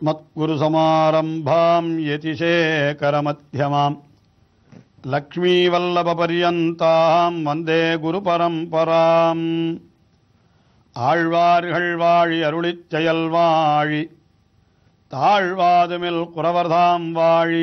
अस्मत्गुरुसमारम्भाम् यतिशेखरमध्यमाम् லக்ஷ்மீவல்லபபரியந்தாம் வந்தே குரு பரம்பராம் ஆழ்வார்கள் வாழி அருளிச் செயல் வாழி தாழ்வாதுமில் குறவர்தாம் வாழி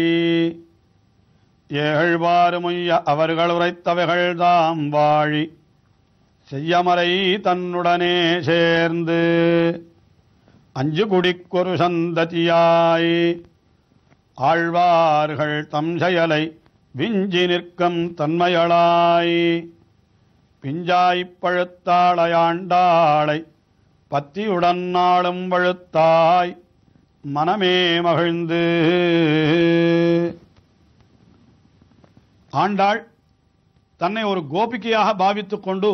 ஏழ்வாறுமுய்ய அவர்கள் உரைத்தவைகள் தாம் வாழி செய்யமறை தன்னுடனே சேர்ந்து அஞ்சு குடிக்கொரு சந்ததியாய் ஆழ்வார்கள் தம் செயலை விஞ்சி நிற்கும் தன்மையளாய் பிஞ்சாய்ப் பழுத்தாளையாண்டாளை பத்தியுடன் நாளும் வழுத்தாய் மனமே மகிழ்ந்து ஆண்டாள் தன்னை ஒரு கோபிகையாக பாவித்துக் கொண்டு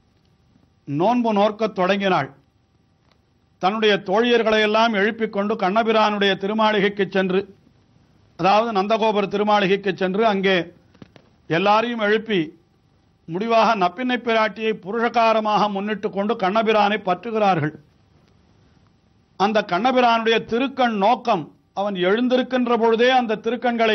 நோன்பு நோற்கத் தொடங்கினாள் தன்னுடைய தோழியர்களை எல்லாம் எழுப்பிக் கொண்டு கண்ணபிரானுடைய திருமாளிகைக்கு சென்று அதாவது நந்தகோபுர திருமாளிகைக்கு சென்று அங்கே எல்லாரையும் எழுப்பி முடிவாக நப்பின்னை பிராட்டியை புருஷகாரமாக முன்னிட்டு கொண்டு கண்ணபிரானை பற்றுகிறார்கள் அந்த கண்ணபிரானுடைய திருக்கண் நோக்கம் அவன் எழுந்திருக்கின்ற பொழுதே அந்த திருக்கண்களை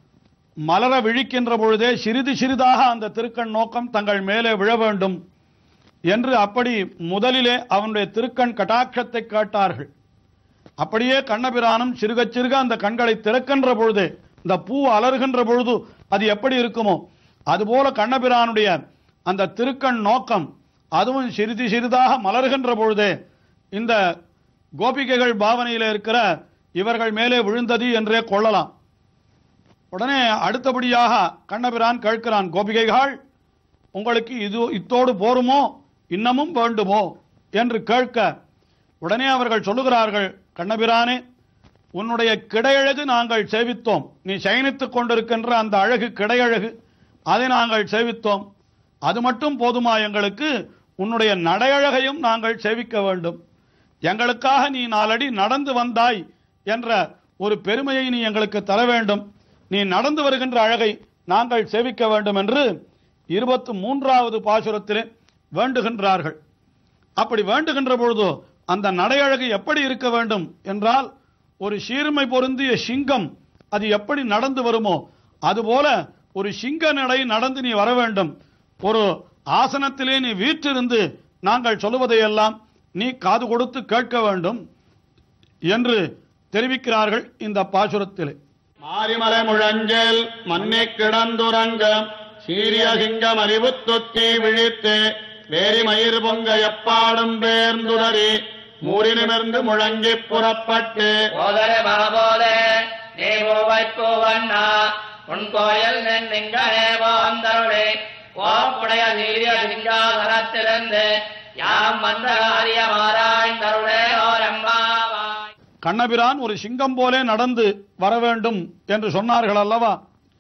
மலர விழிக்கின்ற பொழுதே சிறிது சிறிதாக அந்த திருக்கண் நோக்கம் தங்கள் மேலே விழ வேண்டும் என்று அப்படி முதலிலே அவனுடைய திருக்கண் கட்டாட்சத்தை கேட்டார்கள் அப்படியே கண்ணபிரானும் சிறுக சிறுக அந்த கண்களை திறக்கின்ற பொழுது இந்த பூ அலறுகின்ற பொழுது அது எப்படி இருக்குமோ அதுபோல கண்ணபிரானுடைய அந்த திருக்கண் நோக்கம் அதுவும் சிறிது சிறிதாக மலர்கின்ற பொழுதே இந்த கோபிகைகள் பாவனையில் இருக்கிற இவர்கள் மேலே விழுந்தது என்றே கொள்ளலாம் உடனே அடுத்தபடியாக கண்ணபிரான் கேட்கிறான் கோபிகைகள் உங்களுக்கு இது இத்தோடு போருமோ இன்னமும் வேண்டுமோ என்று கேட்க உடனே அவர்கள் சொல்லுகிறார்கள் கண்ணபிரானே உன்னுடைய கிடையழகு நாங்கள் சேவித்தோம் நீ சயனித்துக் கொண்டிருக்கின்ற அந்த அழகு கிடையழகு அதை நாங்கள் சேவித்தோம் அது மட்டும் போதுமா எங்களுக்கு உன்னுடைய நடையழகையும் நாங்கள் சேவிக்க வேண்டும் எங்களுக்காக நீ நாலடி நடந்து வந்தாய் என்ற ஒரு பெருமையை நீ எங்களுக்கு தர வேண்டும் நீ நடந்து வருகின்ற அழகை நாங்கள் சேவிக்க வேண்டும் என்று இருபத்து மூன்றாவது பாசுரத்திலே வேண்டுகின்றார்கள் அப்படி வேண்டுகின்ற பொழுது அந்த நடையழகு எப்படி இருக்க வேண்டும் என்றால் ஒரு சீர்மை பொருந்திய சிங்கம் அது எப்படி நடந்து வருமோ அதுபோல ஒரு சிங்க நடை நடந்து நீ வர வேண்டும் ஒரு ஆசனத்திலே நீ வீற்றிருந்து நாங்கள் சொல்லுவதையெல்லாம் நீ காது கொடுத்து கேட்க வேண்டும் என்று தெரிவிக்கிறார்கள் இந்த பாசுரத்திலே மாரிமலை முழஞ்சல் மண்ணை கிடந்துறங்க சீரிய சிங்கம் அறிவு தொத்தி விழித்து வேரி மயிர் பொங்க எப்பாடும் பேர்ந்துதறி மூரினிமிருந்து முழங்கி புறப்பட்டு போதர மகபோதே நீ பூவைப்பூவண்ணா உன் கோயில் நின்னிங்கனே போந்தருளே கோப்புடைய சீரிய சிங்காசனத்திலிருந்து யாம் வந்த காரியமாராய்ந்தருளே ஓரம்பாவாய் கண்ணபிரான் ஒரு சிங்கம் போலே நடந்து வர வேண்டும் என்று சொன்னார்கள் அல்லவா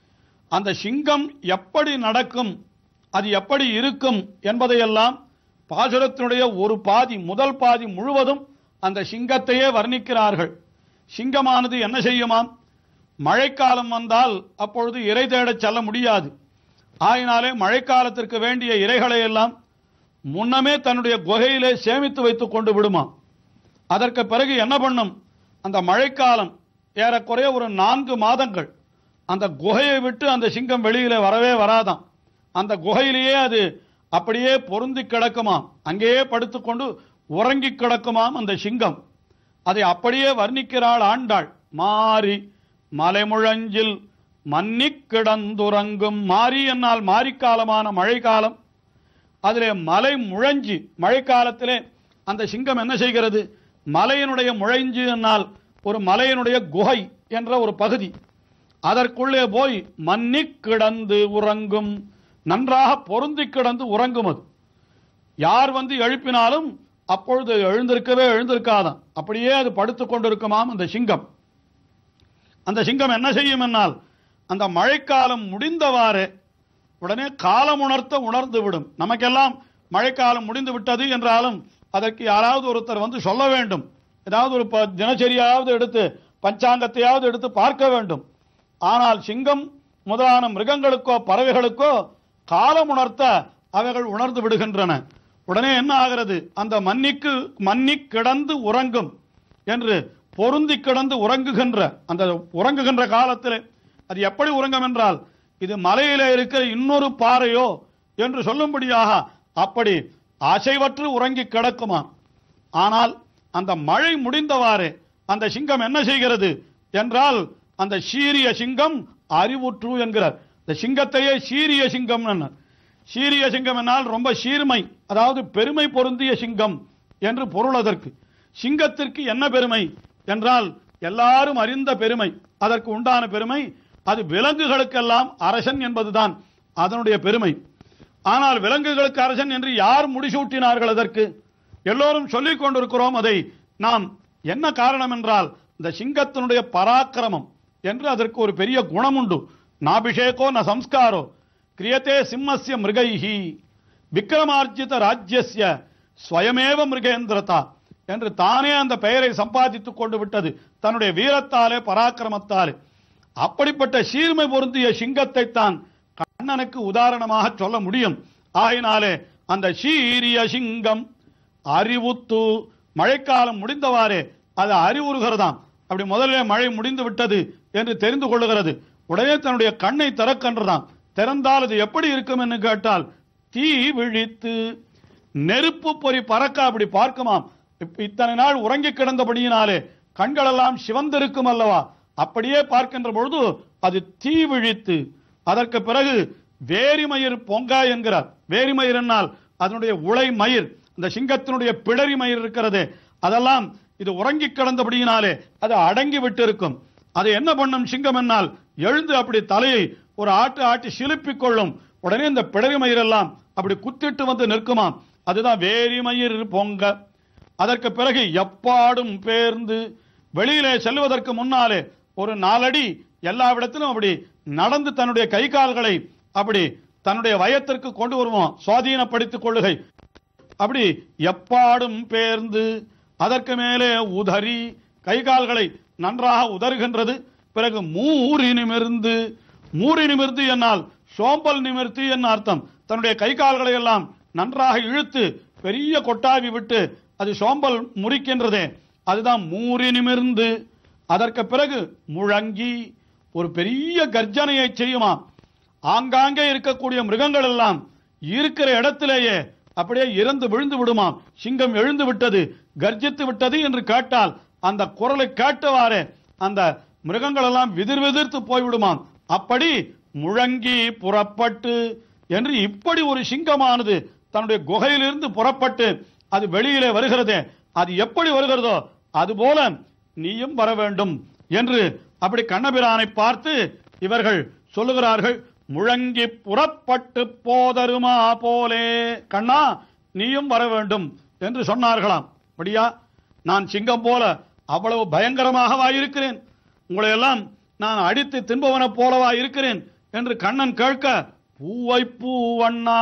அந்த சிங்கம் எப்படி நடக்கும் அது எப்படி இருக்கும் என்பதையெல்லாம் பாசுரத்தினுடைய ஒரு பாதி முதல் பாதி முழுவதும் அந்த சிங்கத்தையே வர்ணிக்கிறார்கள் சிங்கமானது என்ன செய்யுமாம் மழைக்காலம் வந்தால் அப்பொழுது இறை தேடச் செல்ல முடியாது ஆயினாலே மழைக்காலத்திற்கு வேண்டிய இறைகளை எல்லாம் முன்னமே தன்னுடைய குகையிலே சேமித்து வைத்துக் கொண்டு விடுமாம் அதற்கு பிறகு என்ன பண்ணும் அந்த மழைக்காலம் ஏறக்குறைய ஒரு நான்கு மாதங்கள் அந்த குகையை விட்டு அந்த சிங்கம் வெளியில வரவே வராதாம் அந்த குகையிலேயே அது அப்படியே பொருந்தி கிடக்குமாம் அங்கேயே படுத்துக்கொண்டு உறங்கி கிடக்குமாம் அந்த சிங்கம் அதை அப்படியே வர்ணிக்கிறாள் ஆண்டாள் மாறி மலைமுழஞ்சில் மன்னிக் கிடந்துறங்கும் மாறி என்னால் மாரிக்காலமான மழைக்காலம் அதிலே மலை முழஞ்சி மழைக்காலத்திலே அந்த சிங்கம் என்ன செய்கிறது மலையினுடைய முழைஞ்சு என்னால் ஒரு மலையினுடைய குகை என்ற ஒரு பகுதி அதற்குள்ளே போய் மன்னிக் கிடந்து உறங்கும் நன்றாக பொருந்தி கிடந்து உறங்கும் அது யார் வந்து எழுப்பினாலும் அப்பொழுது எழுந்திருக்கவே எழுந்திருக்காதான் அப்படியே அது படுத்துக் கொண்டிருக்குமாம் அந்த சிங்கம் அந்த சிங்கம் என்ன செய்யும் என்னால் அந்த மழைக்காலம் முடிந்தவாறு உடனே காலம் உணர்த்த உணர்ந்து விடும் நமக்கெல்லாம் மழைக்காலம் முடிந்து விட்டது என்றாலும் அதற்கு யாராவது ஒருத்தர் வந்து சொல்ல வேண்டும் ஏதாவது ஒரு ப- தினச்சரியாவது எடுத்து பஞ்சாங்கத்தையாவது எடுத்து பார்க்க வேண்டும் ஆனால் சிங்கம் முதலான மிருகங்களுக்கோ பறவைகளுக்கோ காலம் உணர்த்த அவைகள் உணர்ந்து விடுகின்றன உடனே என்ன ஆகிறது அந்த மன்னிக்கு மன்னி கிடந்து உறங்கும் என்று பொருந்தி கிடந்து உறங்குகின்ற அந்த உறங்குகின்ற காலத்தில் அது எப்படி உறங்கும் என்றால் இது மலையிலே இருக்கிற இன்னொரு பாறையோ என்று சொல்லும்படியாக அப்படி அசைவற்று உறங்கி கிடக்குமா ஆனால் அந்த மழை முடிந்தவாறே அந்த சிங்கம் என்ன செய்கிறது என்றால் அந்த சீரிய சிங்கம் அறிவுற்று என்கிறார் இந்த சிங்கத்தையே சீரிய சிங்கம் சீரிய சிங்கம் என்னால் ரொம்ப சீர்மை அதாவது பெருமை பொருந்திய சிங்கம் என்று பொருள் அதற்கு சிங்கத்திற்கு என்ன பெருமை என்றால் எல்லாரும் அறிந்த பெருமை அதற்கு உண்டான பெருமை அது விலங்குகளுக்கெல்லாம் அரசன் என்பதுதான் அதனுடைய பெருமை ஆனால் விலங்குகளுக்கு அரசன் என்று யார் முடிசூட்டினார்கள் அதற்கு எல்லோரும் சொல்லிக் கொண்டிருக்கிறோம் அதை நாம் என்ன காரணம் என்றால் இந்த சிங்கத்தினுடைய பராக்கிரமம் என்று அதற்கு ஒரு பெரிய குணம் உண்டு நாபிஷேகோ ந சம்ஸ்காரோ கிரியத்தே சிம்மஸ்ய மிருகைஹி விக்ரமார்ஜித ராஜ்யஸ்ய ஸ்வயமேவ மிருகேந்திரதா என்று தானே அந்த பெயரை சம்பாதித்துக் கொண்டு விட்டது தன்னுடைய வீரத்தாலே பராக்கிரமத்தாலே அப்படிப்பட்ட சீர்மை பொருந்திய சிங்கத்தை தான் கண்ணனுக்கு உதாரணமாக சொல்ல முடியும் ஆகினாலே அந்த சீரிய சிங்கம் அறிவுத்து மழைக்காலம் முடிந்தவாறே அது அறிவுறுகிறதாம் அப்படி முதல்ல மழை முடிந்து விட்டது என்று தெரிந்து கொள்ளுகிறது உடனே தன்னுடைய கண்ணை திறக்கின்றதாம் திறந்தால் அது எப்படி இருக்கும் என்று கேட்டால் தீ விழித்து நெருப்பு பொறி பறக்க அப்படி பார்க்குமாம் இப்ப இத்தனை நாள் உறங்கி கிடந்தபடியினாலே கண்களெல்லாம் சிவந்திருக்கும் அல்லவா அப்படியே பார்க்கின்ற பொழுது அது தீ விழித்து அதற்கு பிறகு வேரிமயிர் பொங்கா என்கிறார் வேரிமயிர் என்னால் அதனுடைய உளை மயிர் அந்த சிங்கத்தினுடைய பிடரி மயிர் இருக்கிறதே அதெல்லாம் இது உறங்கி கிடந்தபடியினாலே அது அடங்கி விட்டு இருக்கும் அது என்ன பண்ணும் சிங்கம் என்னால் எழுந்து அப்படி தலையை ஒரு ஆட்டு ஆட்டி சிலுப்பிக் கொள்ளும் உடனே இந்த பிடரி மயிர் எல்லாம் அப்படி குத்திட்டு வந்து நிற்குமாம் அதுதான் வேரிமயிர் பொங்க அதற்கு பிறகு எப்பாடும் பேர்ந்து வெளியிலே செல்வதற்கு முன்னாலே ஒரு நாலடி எல்லா இடத்திலும் அப்படி நடந்து தன்னுடைய கை கால்களை அப்படி தன்னுடைய வயத்திற்கு கொண்டு வருவோம் சுவாதீனப்படுத்திக் கொள்ளுகை அப்படி எப்பாடும் பேர்ந்து அதற்கு மேலே உதறி கை கால்களை நன்றாக உதறுகின்றது பிறகு மூறி நிமிர்ந்து மூறி நிமிர்ந்து என்னால் சோம்பல் நிமிர்த்தி என்ன அர்த்தம் தன்னுடைய கை கால்களை எல்லாம் நன்றாக இழுத்து பெரிய கொட்டாவி விட்டு அது சோம்பல் முறிக்கின்றதே அதுதான் மூறி நிமிர்ந்து அதற்கு பிறகு முழங்கி ஒரு பெரிய கர்ஜனையை செய்யுமா ஆங்காங்கே இருக்கக்கூடிய மிருகங்கள் எல்லாம் இருக்கிற இடத்திலேயே அப்படியே இறந்து விழுந்து விடுமாம் சிங்கம் எழுந்து விட்டது கர்ஜித்து விட்டது என்று கேட்டால் அந்த குரலை கேட்டவாறே அந்த மிருகங்கள் எல்லாம் விதிர் விதிர்த்து போய்விடுமாம் அப்படி முழங்கி புறப்பட்டு என்று இப்படி ஒரு சிங்கமானது தன்னுடைய குகையிலிருந்து புறப்பட்டு அது வெளியிலே வருகிறதே அது எப்படி வருகிறதோ அதுபோல நீயும் வர வேண்டும் என்று அப்படி கண்ணபிரானை பார்த்து இவர்கள் சொல்லுகிறார்கள் முழங்கி புறப்பட்டு போதருமா போலே கண்ணா நீயும் வர வேண்டும் என்று சொன்னார்களாம் அப்படியா நான் சிங்கம் போல அவ்வளவு பயங்கரமாகவா இருக்கிறேன் உங்களை எல்லாம் நான் அடித்து தின்பவனைப் போலவா இருக்கிறேன் என்று கண்ணன் கேட்க பூவை பூவண்ணா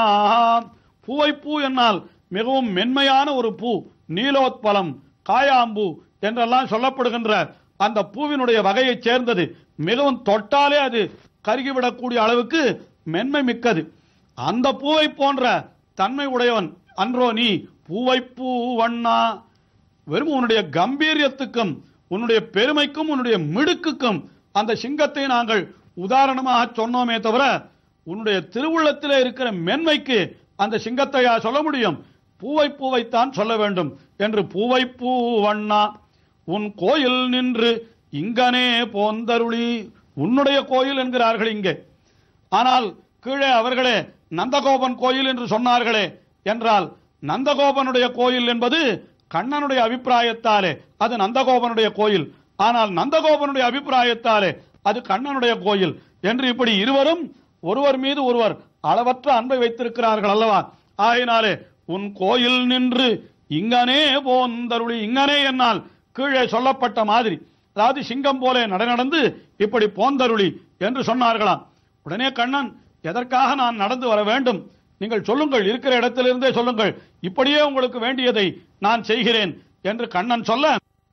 பூவை பூ என்னால் மிகவும் மென்மையான ஒரு பூ நீலோத்பலம் காயாம்பூ என்றெல்லாம் சொல்லப்படுகின்ற அந்த பூவினுடைய வகையைச் சேர்ந்தது மிகவும் தொட்டாலே அது கருகிவிடக்கூடிய அளவுக்கு மென்மை மிக்கது அந்த பூவை போன்ற தன்மை உடையவன் அன்றோ நீ பூவை பூவண்ணா வெறும் உன்னுடைய கம்பீரியத்துக்கும் உன்னுடைய பெருமைக்கும் உன்னுடைய மிடுக்குக்கும் அந்த சிங்கத்தை நாங்கள் உதாரணமாக சொன்னோமே தவிர உன்னுடைய திருவுள்ளத்திலே இருக்கிற மென்மைக்கு அந்த சிங்கத்தையா சொல்ல முடியும் பூவை பூவைத்தான் சொல்ல வேண்டும் என்று பூவை பூவண்ணா உன் கோயில் நின்று இங்கனே போந்தருளி உன்னுடைய கோயில் என்கிறார்கள் இங்கே ஆனால் கீழே அவர்களே நந்தகோபன் கோயில் என்று சொன்னார்களே என்றால் நந்தகோபனுடைய கோயில் என்பது கண்ணனுடைய அபிப்பிராயத்தாலே அது நந்தகோபனுடைய கோயில் ஆனால் நந்தகோபனுடைய அபிப்பிராயத்தாலே அது கண்ணனுடைய கோயில் என்று இப்படி இருவரும் ஒருவர் மீது ஒருவர் அளவற்ற அன்பை வைத்திருக்கிறார்கள் அல்லவா ஆயினாலே உன் கோயில் நின்று இங்கனே போந்தருளி இங்கனே என்னால் கீழே சொல்லப்பட்ட மாதிரி அதாவது சிங்கம் போல நடந்து இப்படி போந்தருளி என்று சொன்னார்களாம் உடனே கண்ணன் எதற்காக நான் நடந்து வர வேண்டும் நீங்கள் சொல்லுங்கள் இருக்கிற இடத்திலிருந்தே சொல்லுங்கள் இப்படியே உங்களுக்கு வேண்டியதை நான் செய்கிறேன் என்று கண்ணன் சொல்ல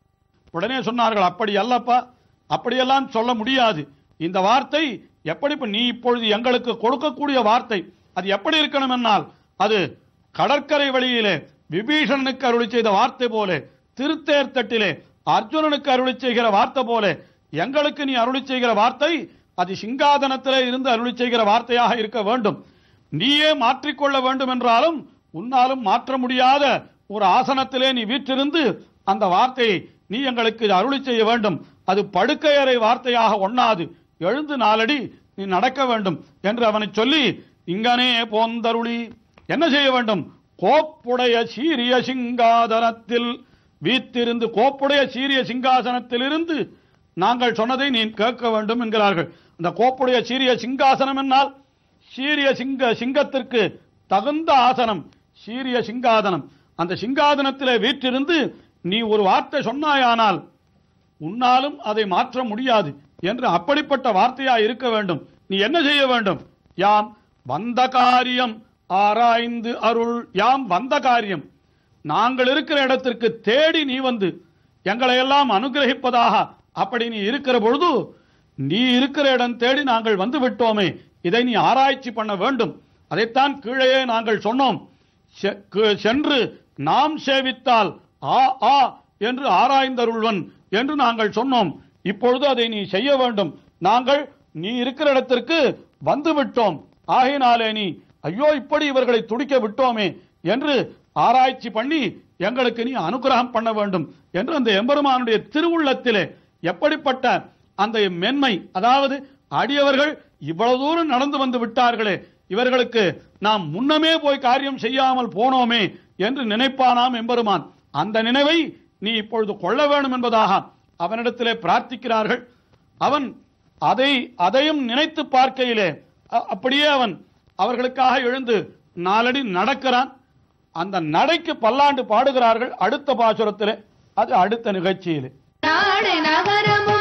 உடனே சொன்னார்கள் அப்படி அல்லப்பா அப்படியெல்லாம் சொல்ல முடியாது இந்த வார்த்தை எப்படி இப்ப நீ இப்பொழுது எங்களுக்கு கொடுக்கக்கூடிய வார்த்தை அது எப்படி இருக்கணும் என்னால் அது கடற்கரை வழியிலே விபீஷணனுக்கு அருளி செய்த வார்த்தை போல திருத்தேர் தட்டிலே அர்ஜுனனுக்கு அருளி செய்கிற வார்த்தை போல எங்களுக்கு நீ அருளி செய்கிற வார்த்தை அது சிங்காதனத்திலே இருந்து அருளி செய்கிற வார்த்தையாக இருக்க வேண்டும் நீயே மாற்றிக்கொள்ள வேண்டும் என்றாலும் உன்னாலும் மாற்ற முடியாத ஒரு ஆசனத்திலே நீ வீற்றிருந்து அந்த வார்த்தையை நீ எங்களுக்கு அருளி செய்ய வேண்டும் அது படுக்கையறை வார்த்தையாக ஒண்ணாது எழுந்து நாளடி நீ நடக்க வேண்டும் என்று அவனை சொல்லி இங்கனே போந்தருளி என்ன செய்ய வேண்டும் கோப்புடைய சீரிய சிங்காதனத்தில் வீத்திருந்து கோப்புடைய சீரிய சிங்காசனத்திலிருந்து நாங்கள் சொன்னதை நீ கேட்க வேண்டும் என்கிறார்கள் அந்த கோப்புடைய சீரிய சிங்காசனம் என்னால் சீரிய சிங்க சிங்கத்திற்கு தகுந்த ஆசனம் சீரிய சிங்காதனம் அந்த சிங்காதனத்திலே வீற்றிருந்து நீ ஒரு வார்த்தை சொன்னாயானால் உன்னாலும் அதை மாற்ற முடியாது என்று அப்படிப்பட்ட வார்த்தையா இருக்க வேண்டும் நீ என்ன செய்ய வேண்டும் யாம் வந்த காரியம் ஆராய்ந்து அருள் யாம் வந்த காரியம் நாங்கள் இருக்கிற இடத்திற்கு தேடி நீ வந்து எங்களை எல்லாம் அனுகிரகிப்பதாக அப்படி நீ இருக்கிற பொழுது நீ இருக்கிற இடம் தேடி நாங்கள் வந்து விட்டோமே இதை நீ ஆராய்ச்சி பண்ண வேண்டும் அதைத்தான் கீழே நாங்கள் சொன்னோம் செ- கு- சென்று நாம் சேவித்தால் ஆ ஆ என்று ஆராய்ந்தருள்வன் என்று நாங்கள் சொன்னோம் இப்பொழுது அதை நீ செய்ய வேண்டும் நாங்கள் நீ இருக்கிற இடத்திற்கு வந்து விட்டோம் ஆகையினாலே நீ ஐயோ இப்படி இவர்களை துடிக்க விட்டோமே என்று ஆராய்ச்சி பண்ணி எங்களுக்கு நீ அனுகிரகம் பண்ண வேண்டும் என்று அந்த எம்பெருமானுடைய திருவுள்ளத்திலே எப்படிப்பட்ட அந்த மென்மை அதாவது அடியவர்கள் இவ்வளவு தூரம் நடந்து வந்து விட்டார்களே இவர்களுக்கு நாம் முன்னமே போய் காரியம் செய்யாமல் போனோமே என்று நினைப்பானாம் எம்பெருமான் அந்த நினைவை நீ இப்பொழுது கொள்ள வேண்டும் என்பதாக அவனிடத்திலே பிரார்த்திக்கிறார்கள் அவன் அதை அதையும் நினைத்து பார்க்கையிலே அ- அப்படியே அவன் அவர்களுக்காக எழுந்து நாலடி நடக்கிறான் அந்த நடைக்கு பல்லாண்டு பாடுகிறார்கள் அடுத்த பாசுரத்திலே அது அடுத்த நிகழ்ச்சியிலே நாடு நகரமு